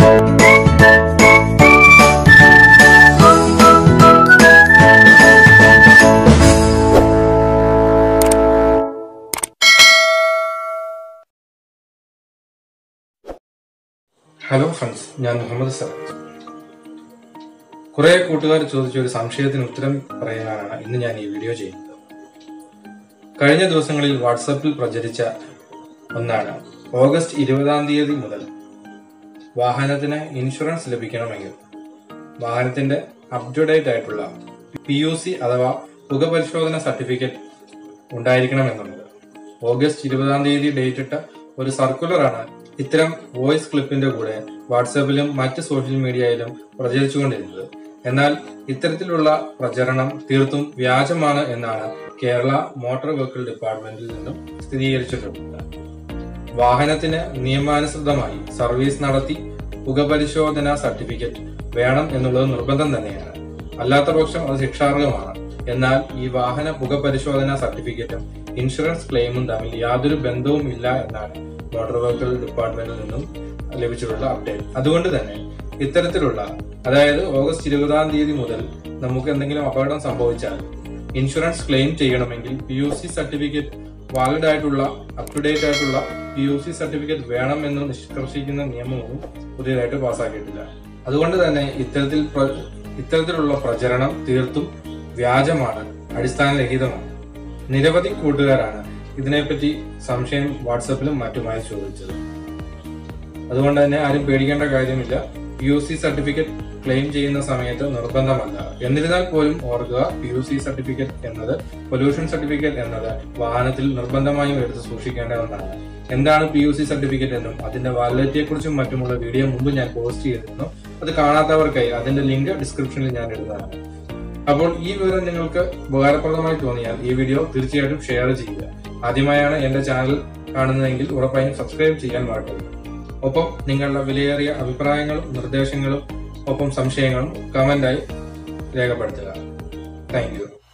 hello friends ഞാൻ മുഹമ്മദ് സറാജ് കുറെ കൂട്ടുകാർ ചോദിച്ച ഒരു സംശയത്തിന് ഉത്തരം പറയാനാണ് ഇന്ന് ഞാൻ ഈ വീഡിയോ ചെയ്യുന്നത് കഴിഞ്ഞ ദിവസങ്ങളിൽ വാട്സാപ്പിൽ പ്രചരിച്ച ഒന്നാണ് ഓഗസ്റ്റ് ഇരുപതാം തീയതി മുതൽ വാഹനത്തിന് ഇൻഷുറൻസ് ലഭിക്കണമെങ്കിൽ വാഹനത്തിന്റെ അപ് ടു ഡേറ്റ് ആയിട്ടുള്ള പി യു സി അഥവാ പുകപരിശോധന സർട്ടിഫിക്കറ്റ് ഉണ്ടായിരിക്കണമെന്നുള്ളത് ഓഗസ്റ്റ് ഇരുപതാം തീയതി ഡേറ്റ് ഇട്ട ഒരു സർക്കുലറാണ് ഇത്തരം വോയിസ് ക്ലിപ്പിന്റെ കൂടെ വാട്സാപ്പിലും മറ്റ് സോഷ്യൽ മീഡിയയിലും പ്രചരിച്ചുകൊണ്ടിരുന്നത് എന്നാൽ ഇത്തരത്തിലുള്ള പ്രചരണം തീർത്തും വ്യാജമാണ് എന്നാണ് കേരള മോട്ടോർ വെഹിക്കിൾ ഡിപ്പാർട്ട്മെന്റിൽ നിന്നും സ്ഥിരീകരിച്ചിട്ടുള്ളത് വാഹനത്തിന് നിയമാനുസൃതമായി സർവീസ് നടത്തി പുകപരിശോധന സർട്ടിഫിക്കറ്റ് വേണം എന്നുള്ളത് നിർബന്ധം തന്നെയാണ് അല്ലാത്ത പക്ഷം അത് ശിക്ഷാർഹമാണ് എന്നാൽ ഈ വാഹന പുകപരിശോധന സർട്ടിഫിക്കറ്റും ഇൻഷുറൻസ് ക്ലെയിമും തമ്മിൽ യാതൊരു ബന്ധവും ഇല്ല എന്നാണ് മോട്ടോർ വെഹിക്കിൾ ഡിപ്പാർട്ട്മെന്റിൽ നിന്നും ലഭിച്ചിട്ടുള്ള അപ്ഡേറ്റ് അതുകൊണ്ട് തന്നെ ഇത്തരത്തിലുള്ള അതായത് ഓഗസ്റ്റ് ഇരുപതാം തീയതി മുതൽ നമുക്ക് എന്തെങ്കിലും അപകടം സംഭവിച്ചാൽ ഇൻഷുറൻസ് ക്ലെയിം ചെയ്യണമെങ്കിൽ P U C certificate valid ആയിട്ടുള്ള അപ് ടു ഡേറ്റ് ആയിട്ടുള്ള പി യു സി സർട്ടിഫിക്കറ്റ് വേണം എന്ന് നിഷ്കർഷിക്കുന്ന നിയമവും പുതിയതായിട്ട് പാസ്സാക്കിയിട്ടില്ല അതുകൊണ്ട് തന്നെ ഇത്തരത്തിൽ പ്ര- ഇത്തരത്തിലുള്ള പ്രചരണം തീർത്തും വ്യാജമാണ് അടിസ്ഥാനരഹിതമാണ് നിരവധി കൂട്ടുകാരാണ് ഇതിനെപ്പറ്റി സംശയം വാട്സപ്പിലും മറ്റുമായി ചോദിച്ചത് അതുകൊണ്ട് തന്നെ ആരും പേടിക്കേണ്ട കാര്യമില്ല P U C certificate claim ചെയ്യുന്ന സമയത്ത് നിർബന്ധമല്ല എന്നിരുന്നാൽ പോലും ഓർക്കുക പി യു സി സർട്ടിഫിക്കറ്റ് എന്നത് പൊല്യൂഷൻ സർട്ടിഫിക്കറ്റ് എന്നത് വാഹനത്തിൽ നിർബന്ധമായും എടുത്ത് സൂക്ഷിക്കേണ്ട ഒന്നാണ് എന്താണ് പി യു സി സർട്ടിഫിക്കറ്റ് എന്നും അതിന്റെ വാലിഡിറ്റിയെ കുറിച്ചും മറ്റുമുള്ള വീഡിയോ മുമ്പ് ഞാൻ പോസ്റ്റ് ചെയ്തിരുന്നു അത് കാണാത്തവർക്കായി അതിന്റെ ലിങ്ക് ഡിസ്ക്രിപ്ഷനിൽ ഞാൻ ഇടുന്നതാണ് അപ്പോൾ ഈ വിവരം നിങ്ങൾക്ക് ഉപകാരപ്രദമായി തോന്നിയാൽ ഈ വീഡിയോ തീർച്ചയായിട്ടും ഷെയർ ചെയ്യുക ആദ്യമായാണ് എന്റെ ചാനൽ കാണുന്നതെങ്കിൽ ഉറപ്പായും സബ്സ്ക്രൈബ് ചെയ്യാൻ മറക്കരുത് ഒപ്പം നിങ്ങളുടെ വിലയേറിയ അഭിപ്രായങ്ങളും നിർദ്ദേശങ്ങളും ഒപ്പം സംശയങ്ങളും കമന്റായി രേഖപ്പെടുത്തുക താങ്ക് യു